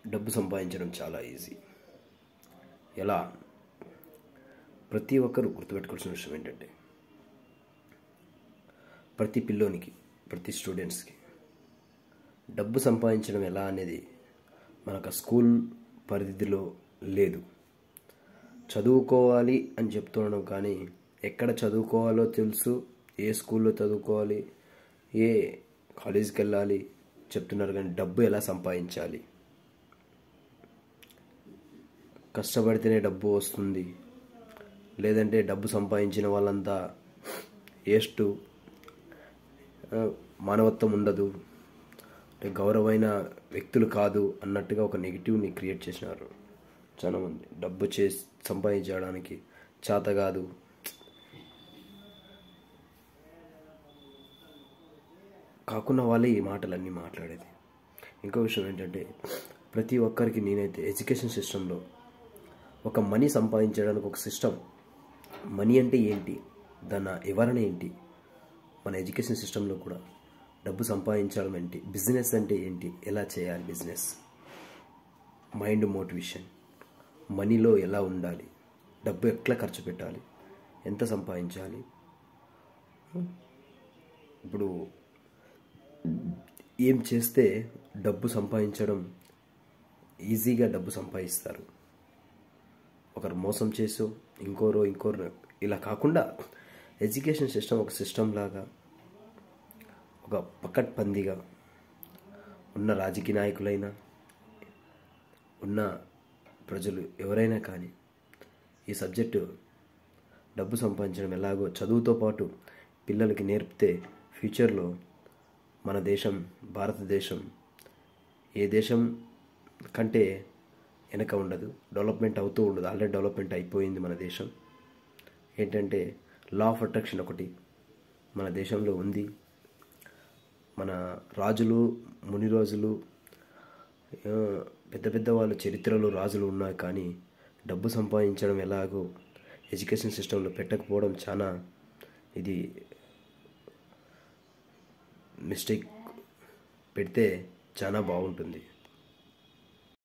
డబ్బు సంపాదించడం చాలా ఈజీ ఎలా ప్రతి ఒక్కరూ గుర్తుపెట్టుకోవాల్సిన విషయం ఏంటంటే ప్రతి పిల్లోనికి ప్రతి స్టూడెంట్స్కి డబ్బు సంపాదించడం ఎలా అనేది మనకు స్కూల్ పరిధిలో లేదు చదువుకోవాలి అని చెప్తున్నాం కానీ ఎక్కడ చదువుకోవాలో తెలుసు ఏ స్కూల్లో చదువుకోవాలి ఏ కాలేజీకి వెళ్ళాలి చెప్తున్నారు కానీ డబ్బు ఎలా సంపాదించాలి కష్టపడితేనే డబ్బు వస్తుంది లేదంటే డబ్బు సంపాదించిన వాళ్ళంతా వేస్ట్ మానవత్వం ఉండదు అంటే గౌరవమైన వ్యక్తులు కాదు అన్నట్టుగా ఒక నెగిటివ్ని క్రియేట్ చేసినారు చాలామంది డబ్బు చేసి సంపాదించడానికి చేత కాదు కాకుండా వాళ్ళే ఈ మాటలన్నీ మాట్లాడేది ఇంకో విషయం ఏంటంటే ప్రతి ఒక్కరికి నేనైతే ఎడ్యుకేషన్ సిస్టంలో ఒక మనీ సంపాదించడానికి ఒక సిస్టమ్ మనీ అంటే ఏంటి దాని వివరణ ఏంటి మన ఎడ్యుకేషన్ సిస్టంలో కూడా డబ్బు సంపాదించడం ఏంటి బిజినెస్ అంటే ఏంటి ఎలా చేయాలి బిజినెస్ మైండ్ మోటివేషన్ మనీలో ఎలా ఉండాలి డబ్బు ఎట్లా ఖర్చు పెట్టాలి ఎంత సంపాదించాలి ఇప్పుడు ఏం చేస్తే డబ్బు సంపాదించడం ఈజీగా డబ్బు సంపాదిస్తారు ఒకరు మోసం చేసో ఇంకోరో ఇంకోరు ఇలా కాకుండా ఎడ్యుకేషన్ సిస్టమ్ ఒక సిస్టమ్ లాగా ఒక పకడ్బందీగా ఉన్న రాజకీయ నాయకులైనా ఉన్న ప్రజలు ఎవరైనా కానీ ఈ సబ్జెక్టు డబ్బు సంపాదించడం ఎలాగో చదువుతో పాటు పిల్లలకి నేర్పితే ఫ్యూచర్లో మన దేశం భారతదేశం ఏ దేశం కంటే వెనక ఉండదు డెవలప్మెంట్ అవుతూ ఉండదు ఆల్రెడీ డెవలప్మెంట్ అయిపోయింది మన దేశం ఏంటంటే లా ఆఫ్ అట్రాక్షన్ ఒకటి మన దేశంలో ఉంది మన రాజులు ముని రోజులు పెద్ద పెద్ద వాళ్ళు చరిత్రలో రాజులు ఉన్నాయి కానీ డబ్బు సంపాదించడం ఎలాగో ఎడ్యుకేషన్ సిస్టంలో పెట్టకపోవడం చాలా ఇది మిస్టేక్ పెడితే చాలా బాగుంటుంది